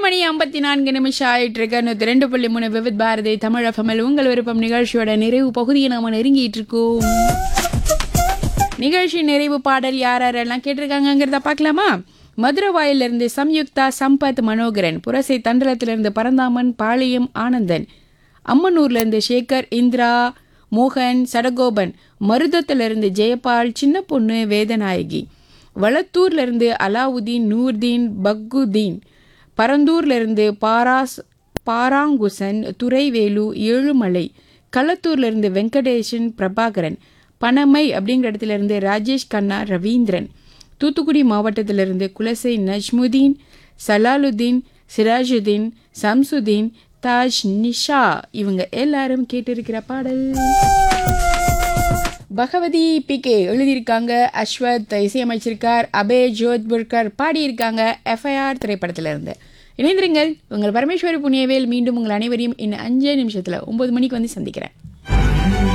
மணி ஐம்பத்தி நான்கு நிமிஷம் ஆயிட்டு இருக்க நூத்தி ரெண்டு புள்ளி மூணு விவித் பாரதி தமிழ் எஃப்எம்எல் உங்கள் விருப்பம் நிகழ்ச்சியோட நிறைவு பகுதியை நாம நெருங்கிட்டு இருக்கோம் நிகழ்ச்சி நிறைவு பாடல் யார் யாரெல்லாம் கேட்டிருக்காங்கங்கிறத பார்க்கலாமா மதுரவாயிலிருந்து சம்யுக்தா சம்பத் மனோகரன் புரசை தண்டலத்திலிருந்து பரந்தாமன் பாளையம் ஆனந்தன் அம்மனூர்லேருந்து சேகர் இந்திரா மோகன் சடகோபன் மருதத்திலிருந்து ஜெயபால் சின்ன பொண்ணு வேதநாயகி வளத்தூர்லேருந்து அலாவுதீன் நூர்தீன் பக்குதீன் பரந்தூர்லேருந்து பாராஸ் பாராங்குசன் துரைவேலு ஏழுமலை களத்தூர்லேருந்து வெங்கடேசன் பிரபாகரன் பனமை அப்படிங்கிற இடத்துல இருந்து ராஜேஷ் கண்ணா ரவீந்திரன் தூத்துக்குடி மாவட்டத்திலிருந்து குலசை நஜ்முதீன் சலாலுதீன் சிராஜுதீன் சம்சுதீன் தாஜ் நிஷா இவங்க எல்லாரும் கேட்டிருக்கிற பாடல் பகவதி பி கே எழுதியிருக்காங்க அஸ்வத் இசையமைச்சிருக்கார் அபே ஜோத்புர்கர் பாடியிருக்காங்க எஃப்ஐஆர் திரைப்படத்திலிருந்து இணைந்திருங்கள் உங்கள் பரமேஸ்வரி புண்ணியவேல் மீண்டும் உங்கள் அனைவரையும் இன்னும் அஞ்சே நிமிஷத்தில் ஒன்பது மணிக்கு வந்து சந்திக்கிறேன்